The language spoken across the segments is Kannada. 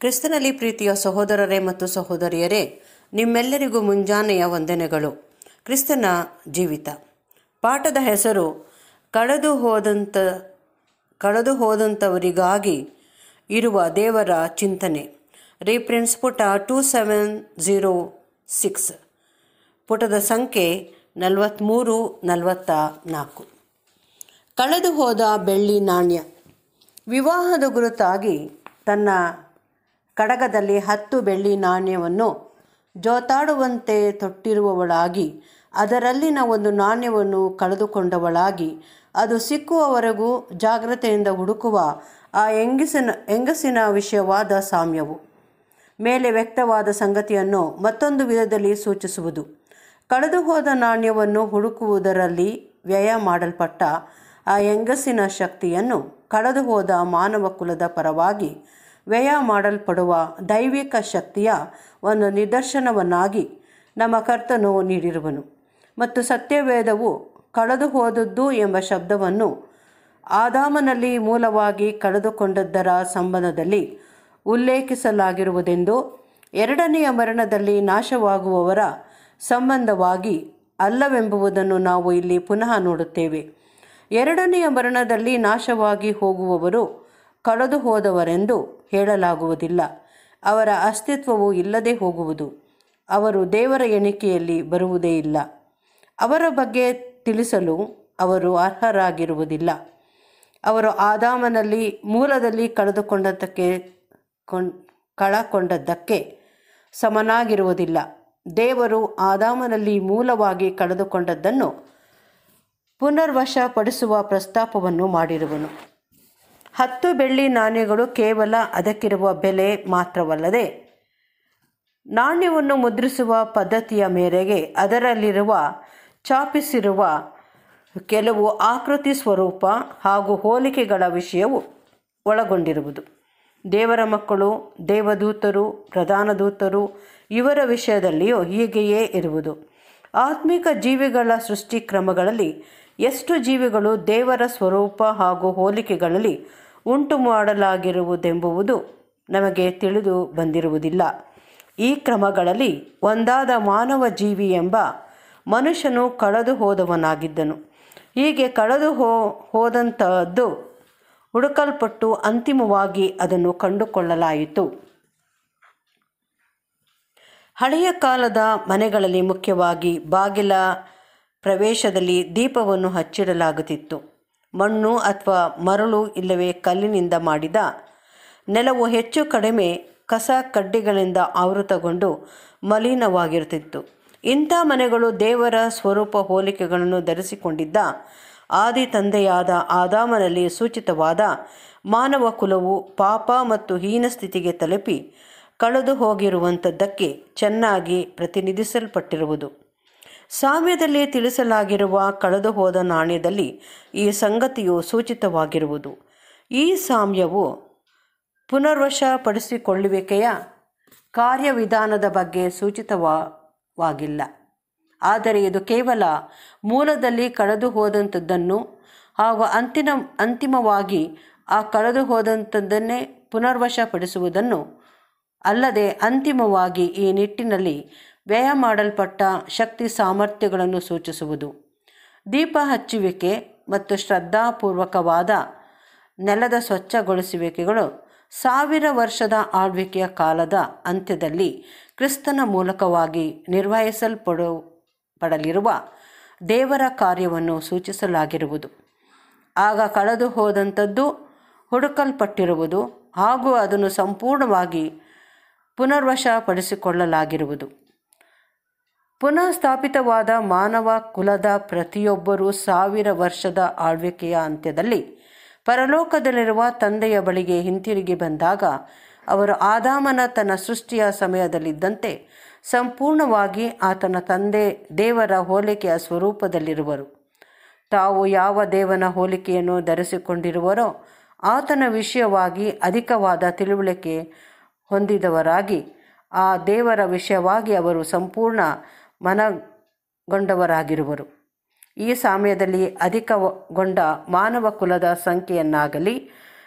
ಕ್ರಿಸ್ತನಲ್ಲಿ ಪ್ರೀತಿಯ ಸಹೋದರರೇ ಮತ್ತು ಸಹೋದರಿಯರೇ ನಿಮ್ಮೆಲ್ಲರಿಗೂ ಮುಂಜಾನೆಯ ವಂದನೆಗಳು ಕ್ರಿಸ್ತನ ಜೀವಿತ ಪಾಠದ ಹೆಸರು ಕಳೆದು ಹೋದಂಥ ಕಳೆದು ಹೋದಂಥವರಿಗಾಗಿ ಇರುವ ದೇವರ ಚಿಂತನೆ ರೀಪ್ರಿನ್ಸ್ ಪುಟ ಟೂ ಸೆವೆನ್ ಝೀರೋ ಸಿಕ್ಸ್ ಪುಟದ ಸಂಖ್ಯೆ ನಲವತ್ತ್ಮೂರು ನಲವತ್ತ ನಾಲ್ಕು ಕಳೆದು ಹೋದ ಬೆಳ್ಳಿ ನಾಣ್ಯ ವಿವಾಹದ ಗುರುತಾಗಿ ತನ್ನ ಕಡಗದಲ್ಲಿ ಹತ್ತು ಬೆಳ್ಳಿ ನಾಣ್ಯವನ್ನು ಜೋತಾಡುವಂತೆ ತೊಟ್ಟಿರುವವಳಾಗಿ ಅದರಲ್ಲಿನ ಒಂದು ನಾಣ್ಯವನ್ನು ಕಳೆದುಕೊಂಡವಳಾಗಿ ಅದು ಸಿಕ್ಕುವವರೆಗೂ ಜಾಗ್ರತೆಯಿಂದ ಹುಡುಕುವ ಆ ಹೆಂಗಸಿನ ಹೆಂಗಸಿನ ವಿಷಯವಾದ ಸಾಮ್ಯವು ಮೇಲೆ ವ್ಯಕ್ತವಾದ ಸಂಗತಿಯನ್ನು ಮತ್ತೊಂದು ವಿಧದಲ್ಲಿ ಸೂಚಿಸುವುದು ಕಳೆದು ಹೋದ ನಾಣ್ಯವನ್ನು ಹುಡುಕುವುದರಲ್ಲಿ ವ್ಯಯ ಮಾಡಲ್ಪಟ್ಟ ಆ ಹೆಂಗಸಿನ ಶಕ್ತಿಯನ್ನು ಕಳೆದು ಹೋದ ಮಾನವ ಕುಲದ ಪರವಾಗಿ ವ್ಯಯ ಮಾಡಲ್ಪಡುವ ದೈವಿಕ ಶಕ್ತಿಯ ಒಂದು ನಿದರ್ಶನವನ್ನಾಗಿ ನಮ್ಮ ಕರ್ತನು ನೀಡಿರುವನು ಮತ್ತು ಸತ್ಯವೇದವು ಕಳೆದು ಹೋದದ್ದು ಎಂಬ ಶಬ್ದವನ್ನು ಆದಾಮನಲ್ಲಿ ಮೂಲವಾಗಿ ಕಳೆದುಕೊಂಡದ್ದರ ಸಂಬಂಧದಲ್ಲಿ ಉಲ್ಲೇಖಿಸಲಾಗಿರುವುದೆಂದು ಎರಡನೆಯ ಮರಣದಲ್ಲಿ ನಾಶವಾಗುವವರ ಸಂಬಂಧವಾಗಿ ಅಲ್ಲವೆಂಬುದನ್ನು ನಾವು ಇಲ್ಲಿ ಪುನಃ ನೋಡುತ್ತೇವೆ ಎರಡನೆಯ ಮರಣದಲ್ಲಿ ನಾಶವಾಗಿ ಹೋಗುವವರು ಕಳೆದು ಹೋದವರೆಂದು ಹೇಳಲಾಗುವುದಿಲ್ಲ ಅವರ ಅಸ್ತಿತ್ವವು ಇಲ್ಲದೆ ಹೋಗುವುದು ಅವರು ದೇವರ ಎಣಿಕೆಯಲ್ಲಿ ಬರುವುದೇ ಇಲ್ಲ ಅವರ ಬಗ್ಗೆ ತಿಳಿಸಲು ಅವರು ಅರ್ಹರಾಗಿರುವುದಿಲ್ಲ ಅವರು ಆದಾಮನಲ್ಲಿ ಮೂಲದಲ್ಲಿ ಕಳೆದುಕೊಂಡದ್ದಕ್ಕೆ ಕೊಂಡ್ ಕಳಕೊಂಡದ್ದಕ್ಕೆ ಸಮನಾಗಿರುವುದಿಲ್ಲ ದೇವರು ಆದಾಮನಲ್ಲಿ ಮೂಲವಾಗಿ ಕಳೆದುಕೊಂಡದ್ದನ್ನು ಪುನರ್ವಶಪಡಿಸುವ ಪ್ರಸ್ತಾಪವನ್ನು ಮಾಡಿರುವನು ಹತ್ತು ಬೆಳ್ಳಿ ನಾಣ್ಯಗಳು ಕೇವಲ ಅದಕ್ಕಿರುವ ಬೆಲೆ ಮಾತ್ರವಲ್ಲದೆ ನಾಣ್ಯವನ್ನು ಮುದ್ರಿಸುವ ಪದ್ಧತಿಯ ಮೇರೆಗೆ ಅದರಲ್ಲಿರುವ ಚಾಪಿಸಿರುವ ಕೆಲವು ಆಕೃತಿ ಸ್ವರೂಪ ಹಾಗೂ ಹೋಲಿಕೆಗಳ ವಿಷಯವು ಒಳಗೊಂಡಿರುವುದು ದೇವರ ಮಕ್ಕಳು ದೇವದೂತರು ಪ್ರಧಾನ ದೂತರು ಇವರ ವಿಷಯದಲ್ಲಿಯೂ ಹೀಗೆಯೇ ಇರುವುದು ಆತ್ಮಿಕ ಜೀವಿಗಳ ಸೃಷ್ಟಿ ಕ್ರಮಗಳಲ್ಲಿ ಎಷ್ಟು ಜೀವಿಗಳು ದೇವರ ಸ್ವರೂಪ ಹಾಗೂ ಹೋಲಿಕೆಗಳಲ್ಲಿ ಉಂಟು ಮಾಡಲಾಗಿರುವುದೆಂಬುದು ನಮಗೆ ತಿಳಿದು ಬಂದಿರುವುದಿಲ್ಲ ಈ ಕ್ರಮಗಳಲ್ಲಿ ಒಂದಾದ ಮಾನವ ಜೀವಿ ಎಂಬ ಮನುಷ್ಯನು ಕಳೆದು ಹೋದವನಾಗಿದ್ದನು ಹೀಗೆ ಕಳೆದು ಹೋ ಹೋದಂಥದ್ದು ಹುಡುಕಲ್ಪಟ್ಟು ಅಂತಿಮವಾಗಿ ಅದನ್ನು ಕಂಡುಕೊಳ್ಳಲಾಯಿತು ಹಳೆಯ ಕಾಲದ ಮನೆಗಳಲ್ಲಿ ಮುಖ್ಯವಾಗಿ ಬಾಗಿಲ ಪ್ರವೇಶದಲ್ಲಿ ದೀಪವನ್ನು ಹಚ್ಚಿಡಲಾಗುತ್ತಿತ್ತು ಮಣ್ಣು ಅಥವಾ ಮರಳು ಇಲ್ಲವೇ ಕಲ್ಲಿನಿಂದ ಮಾಡಿದ ನೆಲವು ಹೆಚ್ಚು ಕಡಿಮೆ ಕಸ ಕಡ್ಡಿಗಳಿಂದ ಆವೃತಗೊಂಡು ಮಲಿನವಾಗಿರುತ್ತಿತ್ತು ಇಂಥ ಮನೆಗಳು ದೇವರ ಸ್ವರೂಪ ಹೋಲಿಕೆಗಳನ್ನು ಧರಿಸಿಕೊಂಡಿದ್ದ ಆದಿ ತಂದೆಯಾದ ಆದಾಮನಲ್ಲಿ ಸೂಚಿತವಾದ ಮಾನವ ಕುಲವು ಪಾಪ ಮತ್ತು ಹೀನ ಸ್ಥಿತಿಗೆ ತಲುಪಿ ಕಳೆದು ಹೋಗಿರುವಂಥದ್ದಕ್ಕೆ ಚೆನ್ನಾಗಿ ಪ್ರತಿನಿಧಿಸಲ್ಪಟ್ಟಿರುವುದು ಸಾಮ್ಯದಲ್ಲಿ ತಿಳಿಸಲಾಗಿರುವ ಕಳೆದು ಹೋದ ನಾಣ್ಯದಲ್ಲಿ ಈ ಸಂಗತಿಯು ಸೂಚಿತವಾಗಿರುವುದು ಈ ಸಾಮ್ಯವು ಪುನರ್ವಶಪಡಿಸಿಕೊಳ್ಳುವಿಕೆಯ ಕಾರ್ಯವಿಧಾನದ ಬಗ್ಗೆ ಸೂಚಿತವಾಗಿಲ್ಲ ಆದರೆ ಇದು ಕೇವಲ ಮೂಲದಲ್ಲಿ ಕಳೆದು ಹೋದಂಥದ್ದನ್ನು ಹಾಗೂ ಅಂತಿಮ ಅಂತಿಮವಾಗಿ ಆ ಕಳೆದು ಹೋದಂಥದ್ದನ್ನೇ ಪುನರ್ವಶಪಡಿಸುವುದನ್ನು ಅಲ್ಲದೆ ಅಂತಿಮವಾಗಿ ಈ ನಿಟ್ಟಿನಲ್ಲಿ ವ್ಯಯ ಮಾಡಲ್ಪಟ್ಟ ಶಕ್ತಿ ಸಾಮರ್ಥ್ಯಗಳನ್ನು ಸೂಚಿಸುವುದು ದೀಪ ಹಚ್ಚುವಿಕೆ ಮತ್ತು ಶ್ರದ್ಧಾಪೂರ್ವಕವಾದ ನೆಲದ ಸ್ವಚ್ಛಗೊಳಿಸುವಿಕೆಗಳು ಸಾವಿರ ವರ್ಷದ ಆಳ್ವಿಕೆಯ ಕಾಲದ ಅಂತ್ಯದಲ್ಲಿ ಕ್ರಿಸ್ತನ ಮೂಲಕವಾಗಿ ನಿರ್ವಹಿಸಲ್ಪಡು ಪಡಲಿರುವ ದೇವರ ಕಾರ್ಯವನ್ನು ಸೂಚಿಸಲಾಗಿರುವುದು ಆಗ ಕಳೆದು ಹೋದಂಥದ್ದು ಹುಡುಕಲ್ಪಟ್ಟಿರುವುದು ಹಾಗೂ ಅದನ್ನು ಸಂಪೂರ್ಣವಾಗಿ ಪುನರ್ವಶಪಡಿಸಿಕೊಳ್ಳಲಾಗಿರುವುದು ಪುನಃ ಸ್ಥಾಪಿತವಾದ ಮಾನವ ಕುಲದ ಪ್ರತಿಯೊಬ್ಬರೂ ಸಾವಿರ ವರ್ಷದ ಆಳ್ವಿಕೆಯ ಅಂತ್ಯದಲ್ಲಿ ಪರಲೋಕದಲ್ಲಿರುವ ತಂದೆಯ ಬಳಿಗೆ ಹಿಂತಿರುಗಿ ಬಂದಾಗ ಅವರು ಆದಾಮನ ತನ್ನ ಸೃಷ್ಟಿಯ ಸಮಯದಲ್ಲಿದ್ದಂತೆ ಸಂಪೂರ್ಣವಾಗಿ ಆತನ ತಂದೆ ದೇವರ ಹೋಲಿಕೆಯ ಸ್ವರೂಪದಲ್ಲಿರುವರು ತಾವು ಯಾವ ದೇವನ ಹೋಲಿಕೆಯನ್ನು ಧರಿಸಿಕೊಂಡಿರುವರೋ ಆತನ ವಿಷಯವಾಗಿ ಅಧಿಕವಾದ ತಿಳುವಳಿಕೆ ಹೊಂದಿದವರಾಗಿ ಆ ದೇವರ ವಿಷಯವಾಗಿ ಅವರು ಸಂಪೂರ್ಣ ಮನಗೊಂಡವರಾಗಿರುವರು ಈ ಸಮಯದಲ್ಲಿ ಅಧಿಕಗೊಂಡ ಮಾನವ ಕುಲದ ಸಂಖ್ಯೆಯನ್ನಾಗಲಿ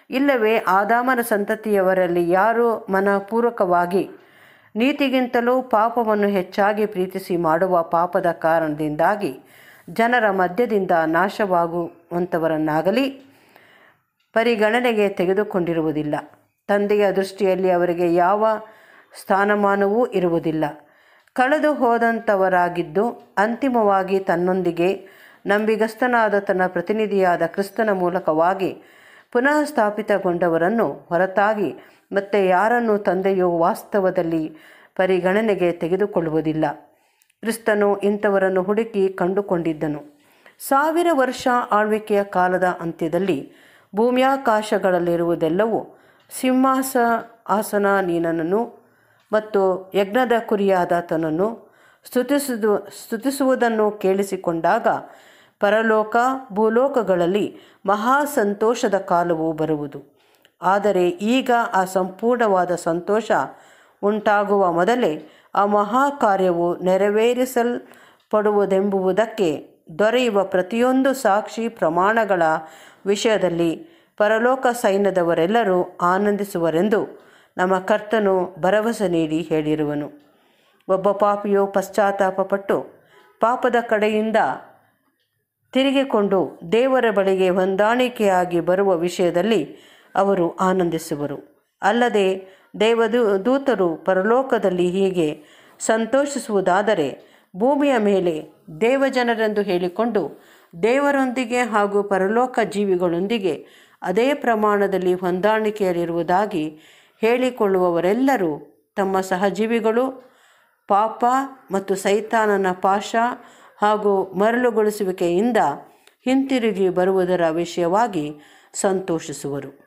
ಇಲ್ಲವೇ ಆದಾಮನ ಸಂತತಿಯವರಲ್ಲಿ ಯಾರು ಮನಪೂರ್ವಕವಾಗಿ ನೀತಿಗಿಂತಲೂ ಪಾಪವನ್ನು ಹೆಚ್ಚಾಗಿ ಪ್ರೀತಿಸಿ ಮಾಡುವ ಪಾಪದ ಕಾರಣದಿಂದಾಗಿ ಜನರ ಮಧ್ಯದಿಂದ ನಾಶವಾಗುವಂಥವರನ್ನಾಗಲಿ ಪರಿಗಣನೆಗೆ ತೆಗೆದುಕೊಂಡಿರುವುದಿಲ್ಲ ತಂದೆಯ ದೃಷ್ಟಿಯಲ್ಲಿ ಅವರಿಗೆ ಯಾವ ಸ್ಥಾನಮಾನವೂ ಇರುವುದಿಲ್ಲ ಕಳೆದು ಹೋದಂಥವರಾಗಿದ್ದು ಅಂತಿಮವಾಗಿ ತನ್ನೊಂದಿಗೆ ನಂಬಿಗಸ್ತನಾದ ತನ್ನ ಪ್ರತಿನಿಧಿಯಾದ ಕ್ರಿಸ್ತನ ಮೂಲಕವಾಗಿ ಪುನಃ ಸ್ಥಾಪಿತಗೊಂಡವರನ್ನು ಹೊರತಾಗಿ ಮತ್ತೆ ಯಾರನ್ನು ತಂದೆಯು ವಾಸ್ತವದಲ್ಲಿ ಪರಿಗಣನೆಗೆ ತೆಗೆದುಕೊಳ್ಳುವುದಿಲ್ಲ ಕ್ರಿಸ್ತನು ಇಂಥವರನ್ನು ಹುಡುಕಿ ಕಂಡುಕೊಂಡಿದ್ದನು ಸಾವಿರ ವರ್ಷ ಆಳ್ವಿಕೆಯ ಕಾಲದ ಅಂತ್ಯದಲ್ಲಿ ಭೂಮ್ಯಾಕಾಶಗಳಲ್ಲಿರುವುದೆಲ್ಲವೂ ಸಿಂಹಾಸ ಆಸನ ನೀನನನ್ನು ಮತ್ತು ಯಜ್ಞದ ಕುರಿಯಾದಾತನನ್ನು ಸ್ತುತಿಸುವುದು ಸ್ತುತಿಸುವುದನ್ನು ಕೇಳಿಸಿಕೊಂಡಾಗ ಪರಲೋಕ ಭೂಲೋಕಗಳಲ್ಲಿ ಮಹಾ ಸಂತೋಷದ ಕಾಲವು ಬರುವುದು ಆದರೆ ಈಗ ಆ ಸಂಪೂರ್ಣವಾದ ಸಂತೋಷ ಉಂಟಾಗುವ ಮೊದಲೇ ಆ ಮಹಾ ಕಾರ್ಯವು ನೆರವೇರಿಸಲ್ಪಡುವುದೆಂಬುದಕ್ಕೆ ದೊರೆಯುವ ಪ್ರತಿಯೊಂದು ಸಾಕ್ಷಿ ಪ್ರಮಾಣಗಳ ವಿಷಯದಲ್ಲಿ ಪರಲೋಕ ಸೈನ್ಯದವರೆಲ್ಲರೂ ಆನಂದಿಸುವರೆಂದು ನಮ್ಮ ಕರ್ತನು ಭರವಸೆ ನೀಡಿ ಹೇಳಿರುವನು ಒಬ್ಬ ಪಾಪಿಯು ಪಶ್ಚಾತ್ತಾಪಪಟ್ಟು ಪಾಪದ ಕಡೆಯಿಂದ ತಿರುಗಿಕೊಂಡು ದೇವರ ಬಳಿಗೆ ಹೊಂದಾಣಿಕೆಯಾಗಿ ಬರುವ ವಿಷಯದಲ್ಲಿ ಅವರು ಆನಂದಿಸುವರು ಅಲ್ಲದೆ ದೇವದೂ ದೂತರು ಪರಲೋಕದಲ್ಲಿ ಹೀಗೆ ಸಂತೋಷಿಸುವುದಾದರೆ ಭೂಮಿಯ ಮೇಲೆ ದೇವಜನರೆಂದು ಹೇಳಿಕೊಂಡು ದೇವರೊಂದಿಗೆ ಹಾಗೂ ಪರಲೋಕ ಜೀವಿಗಳೊಂದಿಗೆ ಅದೇ ಪ್ರಮಾಣದಲ್ಲಿ ಹೊಂದಾಣಿಕೆಯಲ್ಲಿರುವುದಾಗಿ ಹೇಳಿಕೊಳ್ಳುವವರೆಲ್ಲರೂ ತಮ್ಮ ಸಹಜೀವಿಗಳು ಪಾಪ ಮತ್ತು ಸೈತಾನನ ಪಾಶ ಹಾಗೂ ಮರಳುಗೊಳಿಸುವಿಕೆಯಿಂದ ಹಿಂತಿರುಗಿ ಬರುವುದರ ವಿಷಯವಾಗಿ ಸಂತೋಷಿಸುವರು